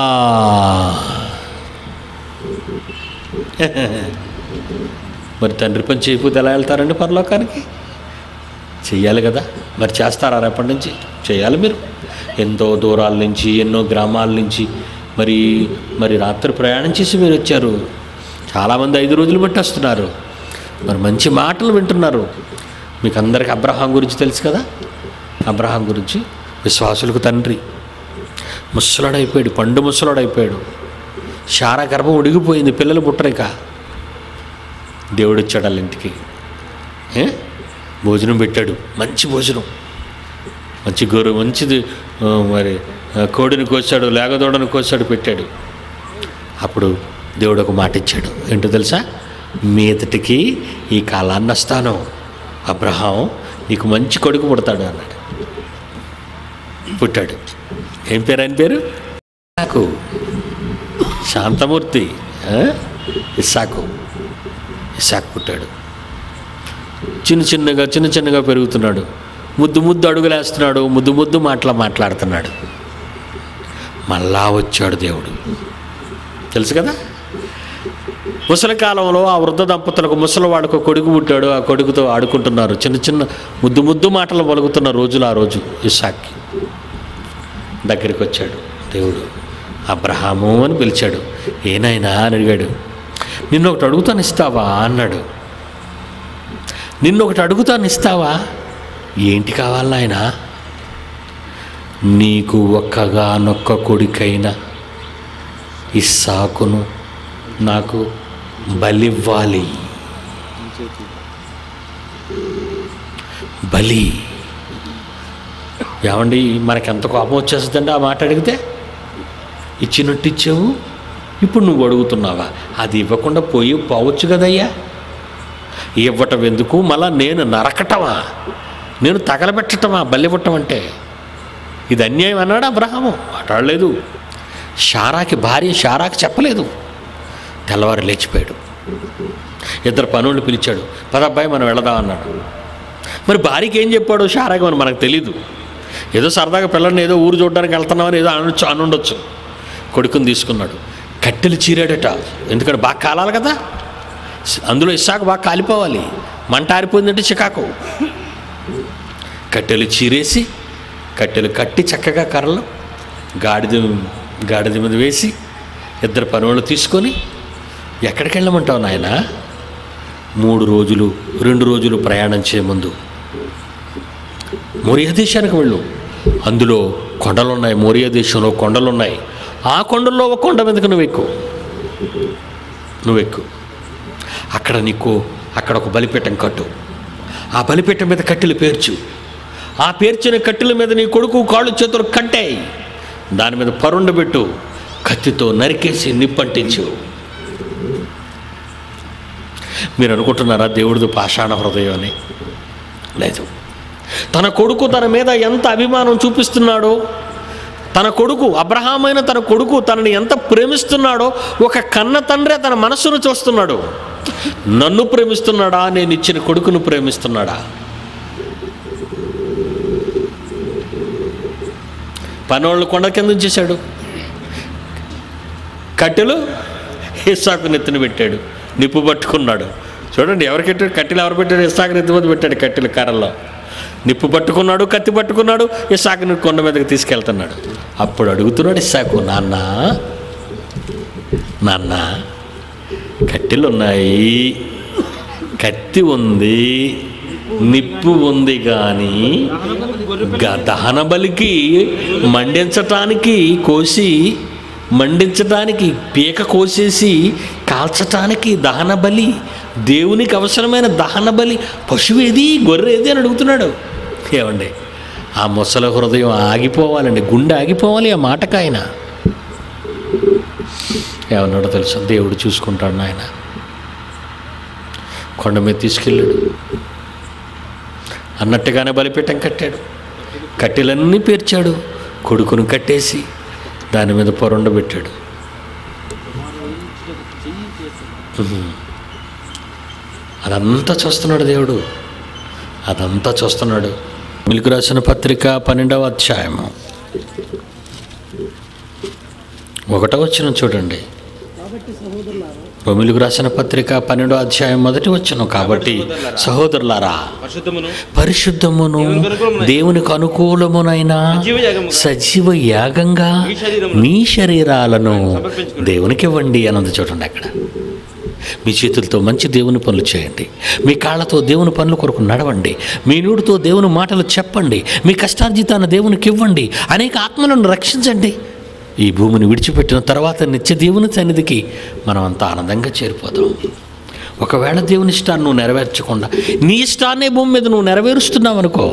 మరి తండ్రి పని చేయకపోతే ఎలా వెళ్తారండి పరలోకానికి చెయ్యాలి కదా మరి చేస్తారా రేపటి నుంచి చేయాలి మీరు ఎంతో దూరాల నుంచి ఎన్నో గ్రామాల నుంచి మరి మరి రాత్రి ప్రయాణం చేసి మీరు వచ్చారు చాలామంది ఐదు రోజులు బట్టి వస్తున్నారు మరి మంచి మాటలు వింటున్నారు మీకు అందరికి అబ్రహాం గురించి తెలుసు కదా అబ్రహాం గురించి విశ్వాసులకు తండ్రి ముసలాడైపోయాడు పండు ముసలాడైపోయాడు శారా గర్భం ఉడిగిపోయింది పిల్లలు పుట్టరిక దేవుడు వచ్చాడు వాళ్ళ ఇంటికి ఏ? భోజనం పెట్టాడు మంచి భోజనం మంచి గోరు మంచిది ఆ, మరి ఆ, కోడిని కోసాడు లేగదోడని కోసాడు పెట్టాడు అప్పుడు దేవుడు ఒక మాట ఇచ్చాడు ఏంటో తెలుసా మీదటికి ఈ కాలాన్ని వస్తాను అబ్రహాం నీకు మంచి కొడుకు పుడతాడు అన్నాడు పుట్టాడు ఏం పేరు ఆయన పేరు నాకు శాంతమూర్తి ఆ? ఇస్సాకు ఇస్సాకు పుట్టాడు చిన్న చిన్నగా చిన్న చిన్నగా పెరుగుతున్నాడు ముద్దు ముద్దు అడుగులేస్తున్నాడు ముద్దు ముద్దు మాటలు మాట్లాడుతున్నాడు మళ్ళా వచ్చాడు దేవుడు తెలుసు కదా ముసలి కాలంలో ఆ వృద్ధ దంపతులకు ముసలివాడికి ఒక కొడుకు పుట్టాడు ఆ కొడుకుతో ఆడుకుంటున్నారు చిన్న చిన్న ముద్దు ముద్దు మాటలు పలుకుతున్న రోజులు ఆ రోజు ఇస్సాక్కి దగ్గరికి వచ్చాడు దేవుడు అబ్రహాము అని పిలిచాడు ఏనాయనా అని అడిగాడు నిన్ను ఒకటి అడుగుతాను ఇస్తావా అన్నాడు నిన్ను ఒకటి అడుగుతాను ఇస్తావా ఏంటి కావాలి నాయనా నీకు ఒక్కగానొక్క కొడుకైన ఇస్సాకును నాకు బలివ్వాలి బలి ఏమండి మనకి ఎంత కోపం వచ్చేస్తుందండి ఆ మాట అడిగితే ఇచ్చినట్టు ఇచ్చావు ఇప్పుడు నువ్వు అడుగుతున్నావా అది ఇవ్వకుండా పోయి పోవచ్చు కదయ్యా ఇవ్వటం ఎందుకు మళ్ళా నేను నరకటమా నేను తగలబెట్టటమా బలివ్వటం అంటే ఇది అన్యాయం అన్నాడు అబ్రహాము మాట్లాడలేదు షారాకి భార్య షారాకి చెప్పలేదు తెల్లవారు లేచిపోయాడు ఇద్దరు పనులు పిలిచాడు పదబ్బాయి మనం వెళదాం అన్నాడు మరి భార్యకి ఏం చెప్పాడు షారాకి మరి మనకు తెలీదు ఏదో సరదాగా పిల్లల్ని ఏదో ఊరు చూడడానికి వెళ్తున్నామని ఏదో అనొచ్చు అనుండొచ్చు కొడుకుని తీసుకున్నాడు కట్టెలు చీరాడట ఎందుకంటే బాగా కాలాలి కదా అందులో ఇస్సాకు బాగా కాలిపోవాలి మంట ఆరిపోయిందంటే చికాకు కట్టెలు చీరేసి కట్టెలు కట్టి చక్కగా కర్రలు గాడిద గాడిద మీద వేసి ఇద్దరు పనులు తీసుకొని ఎక్కడికి వెళ్ళమంటావు నాయన మూడు రోజులు రెండు రోజులు ప్రయాణం చేయముందు మోరియా దేశానికి వెళ్ళు అందులో కొండలున్నాయి మోరియా దేశంలో కొండలున్నాయి ఆ కొండల్లో ఒక కొండ మీదకి నువ్వు ఎక్కు నువ్వు ఎక్కు అక్కడ నీకు అక్కడ ఒక బలిపీఠం కట్టు ఆ బలిపీఠం మీద కట్టెలు పేర్చు ఆ పేర్చిన కట్టెల మీద నీ కొడుకు కాళ్ళు చేతులు కట్టాయి దాని మీద పరుండబెట్టు కత్తితో నరికేసి నిప్పంటించు మీరు అనుకుంటున్నారా దేవుడిది పాషాణ హృదయం అని లేదు తన కొడుకు తన మీద ఎంత అభిమానం చూపిస్తున్నాడో తన కొడుకు అబ్రహామైన తన కొడుకు తనని ఎంత ప్రేమిస్తున్నాడో ఒక కన్న తండ్రే తన మనస్సును చూస్తున్నాడు నన్ను ప్రేమిస్తున్నాడా నేను ఇచ్చిన కొడుకును ప్రేమిస్తున్నాడా పనోళ్ళు కొండ కింద ఉంచేశాడు కట్టెలు ఇస్సాకు నెత్తిన పెట్టాడు నిప్పు పట్టుకున్నాడు చూడండి ఎవరికి పెట్టాడు కట్టెలు ఎవరు పెట్టాడు ఇస్సాకు నెత్తి మీద పెట్టాడు కట్టెలు కర్రల్లో నిప్పు పట్టుకున్నాడు కత్తి పట్టుకున్నాడు ఇస్సాకుని కొండ మీదకి తీసుకెళ్తున్నాడు అప్పుడు అడుగుతున్నాడు ఇస్సాకు నాన్న నాన్న కట్టెలు ఉన్నాయి కత్తి ఉంది నిప్పు ఉంది కానీ గ- దహన బలికి మండించటానికి కోసి మండించటానికి పీక కోసేసి కాల్చటానికి దహన బలి దేవునికి అవసరమైన దహన బలి పశువు ఏది గొర్రె ఏది అని అడుగుతున్నాడు ఏమండి ఆ ముసల హృదయం ఆగిపోవాలండి గుండె ఆగిపోవాలి ఆ మాటకాయన ఏమన్నాడో తెలుసా దేవుడు చూసుకుంటాడు నాయన కొండ మీద తీసుకెళ్ళాడు అన్నట్టుగానే బలిపీఠం కట్టాడు కట్టెలన్నీ పేర్చాడు కొడుకును కట్టేసి దాని మీద పొరండబెట్టాడు ఉహుం. అదంతా చూస్తున్నాడు దేవుడు అదంతా చూస్తున్నాడు మిల్కు రాసిన పత్రిక పన్నెండవ అధ్యాయము ఒకటో వచ్చిన చూడండి మిలుగు రాసిన పత్రిక పన్నెండో అధ్యాయం మొదటి వచ్చిన కాబట్టి సహోదరులారా పరిశుద్ధమును పరిశుద్ధమును దేవునికి అనుకూలమునైన సజీవ యాగంగా మీ శరీరాలను దేవునికి ఇవ్వండి అన్నది చూడండి అక్కడ మీ చేతులతో మంచి దేవుని పనులు చేయండి మీ కాళ్ళతో దేవుని పనుల కొరకు నడవండి మీ నూటితో దేవుని మాటలు చెప్పండి మీ కష్టార్జితాన్ని దేవునికి ఇవ్వండి అనేక ఆత్మలను రక్షించండి ఈ భూమిని విడిచిపెట్టిన తర్వాత నిత్య దేవుని సన్నిధికి మనం అంతా ఆనందంగా చేరిపోతాం ఒకవేళ దేవుని ఇష్టాన్ని నువ్వు నెరవేర్చకుండా నీ ఇష్టాన్నే భూమి మీద నువ్వు నెరవేరుస్తున్నావు అనుకో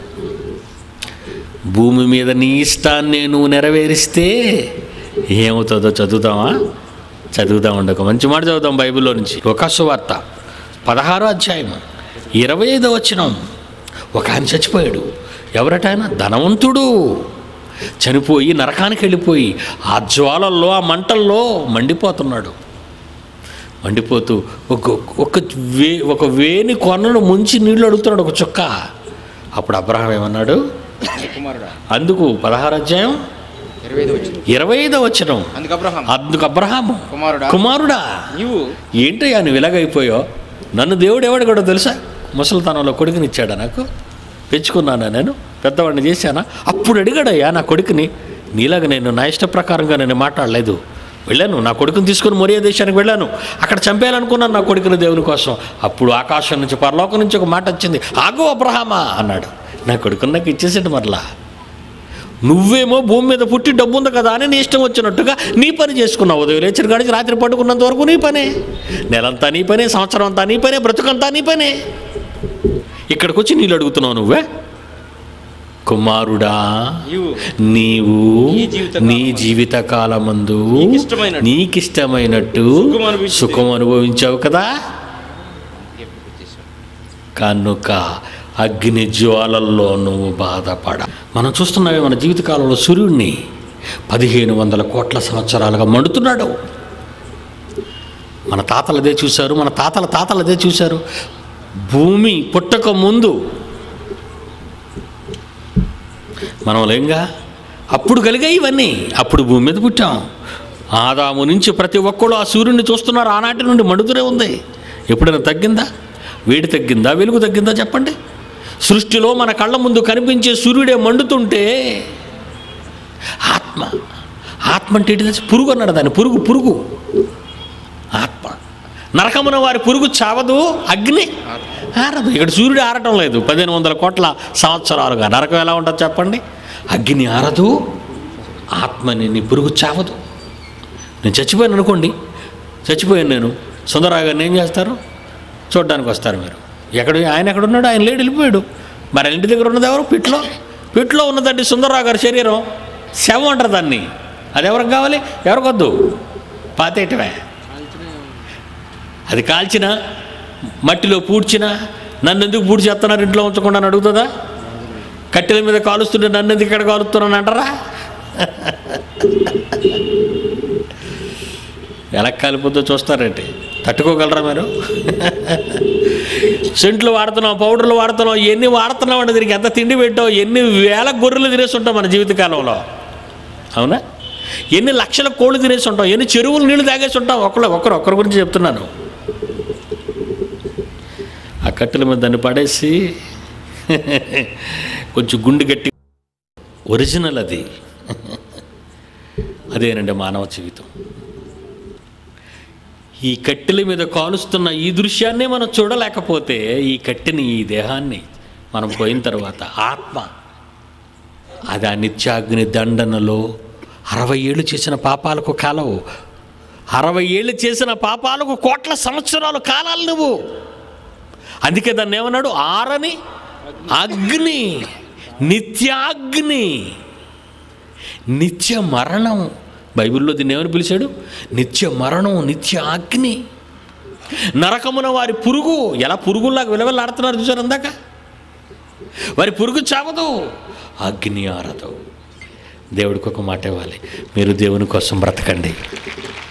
భూమి మీద నీ ఇష్టాన్ని నువ్వు నెరవేరిస్తే ఏమవుతుందో చదువుతామా చదువుదామండి ఒక మంచి మాట చదువుదాం బైబిల్లో నుంచి లోకాసు వార్త పదహారో అధ్యాయం ఇరవై ఐదో వచ్చినం ఒక ఆయన చచ్చిపోయాడు ఎవరట ఆయన ధనవంతుడు చనిపోయి నరకానికి వెళ్ళిపోయి ఆ జ్వాలల్లో ఆ మంటల్లో మండిపోతున్నాడు మండిపోతూ ఒక ఒక వే ఒక వేని కొనను ముంచి నీళ్లు అడుగుతున్నాడు ఒక చుక్క అప్పుడు అబ్రహం ఏమన్నాడు కుమారుడా అందుకు పదహారు అధ్యాయం ఇరవై ఐదు వచ్చింది ఇరవై ఐదో వచ్చినం అందుకు అబ్రహాం అందుకు అబ్రహాము కుమారుడా కుమారుడా నీవు ఏంటయ్యా నువ్వు ఇలాగైపోయావు నన్ను దేవుడు ఎవడు కూడా తెలుసా ముసలితనంలో కొడుకునిచ్చాడా నాకు పెంచుకున్నానా నేను పెద్దవాడిని చేశానా అప్పుడు అడిగాడయ్యా నా కొడుకుని నీలాగా నేను నా ఇష్ట ప్రకారంగా నేను మాట్లాడలేదు వెళ్ళాను నా కొడుకుని తీసుకుని మొరియా దేశానికి వెళ్ళాను అక్కడ చంపేయాలనుకున్నాను నా కొడుకుని దేవుని కోసం అప్పుడు ఆకాశం నుంచి పరలోకం నుంచి ఒక మాట వచ్చింది ఆగో అబ్రహామా అన్నాడు నా కొడుకుని నాకు ఇచ్చేసాడు మరలా నువ్వేమో భూమి మీద పుట్టి డబ్బు ఉంది కదా అని నీ ఇష్టం వచ్చినట్టుగా నీ పని చేసుకున్నావు ఉదయం లేచిన కాడికి రాత్రి పట్టుకున్నంత వరకు నీ పనే నెలంతా నీ పనే సంవత్సరం అంతా నీ పనే బ్రతుకంతా నీ పనే ఇక్కడికి వచ్చి నీళ్ళు అడుగుతున్నావు నువ్వే కుమారుడా నీవు నీవు నీ జీవిత నీ జీవిత కాలమందు నీకిష్టమైనట్టు నీకిష్టమైనట్టు సుఖం అనుభవించి- సుఖం అనుభవించావు కదా ఎప్పుడు చేశావు? కనుక అగ్ని జ్వాలల్లో నువ్వు బాధపడ మనం చూస్తున్నామే మన జీవితకాలంలో సూర్యుడిని పదిహేను వందల కోట్ల సంవత్సరాలుగా మండుతున్నాడు మన తాతలు అదే చూశారు మన తాతల తాతలు అదే చూశారు భూమి పుట్టక ముందు మనం లేంగా అప్పుడు కలిగాయి ఇవన్నీ అప్పుడు భూమి మీద పుట్టాం ఆదాము నుంచి ప్రతి ఒక్కళ్ళు ఆ సూర్యుడిని చూస్తున్నారు ఆనాటి నుండి మండుతూనే ఉంది ఎప్పుడైనా తగ్గిందా వేడి తగ్గిందా వెలుగు తగ్గిందా చెప్పండి సృష్టిలో మన కళ్ళ ముందు కనిపించే సూర్యుడే మండుతుంటే ఆత్మ ఆత్మ అంటే ఏంటి తెలుసా? పురుగు అన్నాడు దాన్ని పురుగు పురుగు ఆత్మ నరకమున వారి పురుగు చావదు అగ్ని ఆరదు ఇక్కడ సూర్యుడు ఆరటం లేదు పదిహేను వందల కోట్ల సంవత్సరాలుగా నరకం ఎలా ఉంటుంది చెప్పండి అగ్ని ఆరదు ఆత్మని నీ పురుగు చావదు నేను చచ్చిపోయాను అనుకోండి చచ్చిపోయాను నేను సుందరరావు గారిని ఏం చేస్తారు చూడడానికి వస్తారు మీరు ఎక్కడ ఆయన ఎక్కడున్నాడు ఆయన లేడు వెళ్ళిపోయాడు మరి ఆయన ఇంటి దగ్గర ఉన్నది ఎవరు పిట్లో పిట్లో ఉన్నదండి సుందరరావు గారి శరీరం శవం అంటారు దాన్ని అది ఎవరికి కావాలి ఎవరికొద్దు పాతేయటమే అది కాల్చిన మట్టిలో పూడ్చిన నన్ను ఎందుకు పూడ్చి చేస్తున్నారు ఇంట్లో ఉంచకుండా అని అడుగుతుందా కట్టెల మీద కాలుస్తుంటే నన్ను ఎందుకు ఇక్కడ కాలుస్తున్నాను అంటారా ఎలా కాలిపోద్దో చూస్తారేంటి తట్టుకోగలరా మీరు సెంట్లు వాడుతున్నాం పౌడర్లు వాడుతున్నాం ఎన్ని వాడుతున్నాం అంటే దీనికి ఎంత తిండి పెట్టావు ఎన్ని వేల గొర్రెలు తినేసి ఉంటాం మన జీవితకాలంలో అవునా ఎన్ని లక్షల కోళ్ళు తినేసి ఉంటాం ఎన్ని చెరువులు నీళ్లు తాగేసి ఉంటాం ఒకరు ఒకరు ఒకరి గురించి చెప్తున్నాను ఆ కట్టెల మీద దాన్ని పడేసి కొంచెం గుండె గట్టి ఒరిజినల్ అది అదేనండి మానవ జీవితం ఈ కట్టెల మీద కాలుస్తున్న ఈ దృశ్యాన్నే మనం చూడలేకపోతే ఈ కట్టెని ఈ దేహాన్ని మనం పోయిన తర్వాత ఆత్మ అది ఆ నిత్యాగ్ని దండనలో అరవై ఏళ్ళు చేసిన పాపాలకు కాలవు అరవై ఏళ్ళు చేసిన పాపాలకు కోట్ల సంవత్సరాలు కాలాలు నువ్వు అందుకే దాన్ని ఏమన్నాడు ఆరని అగ్ని నిత్యాగ్ని నిత్య మరణం బైబిల్లో దీన్ని ఏమని పిలిచాడు నిత్య మరణం నిత్య అగ్ని నరకమున వారి పురుగు ఎలా పురుగుల్లాగా విలవెల్లాడుతున్నారు చూసారు అందాక వారి పురుగు చావదు అగ్ని ఆరదు దేవుడికి ఒక మాట ఇవ్వాలి మీరు దేవుని కోసం బ్రతకండి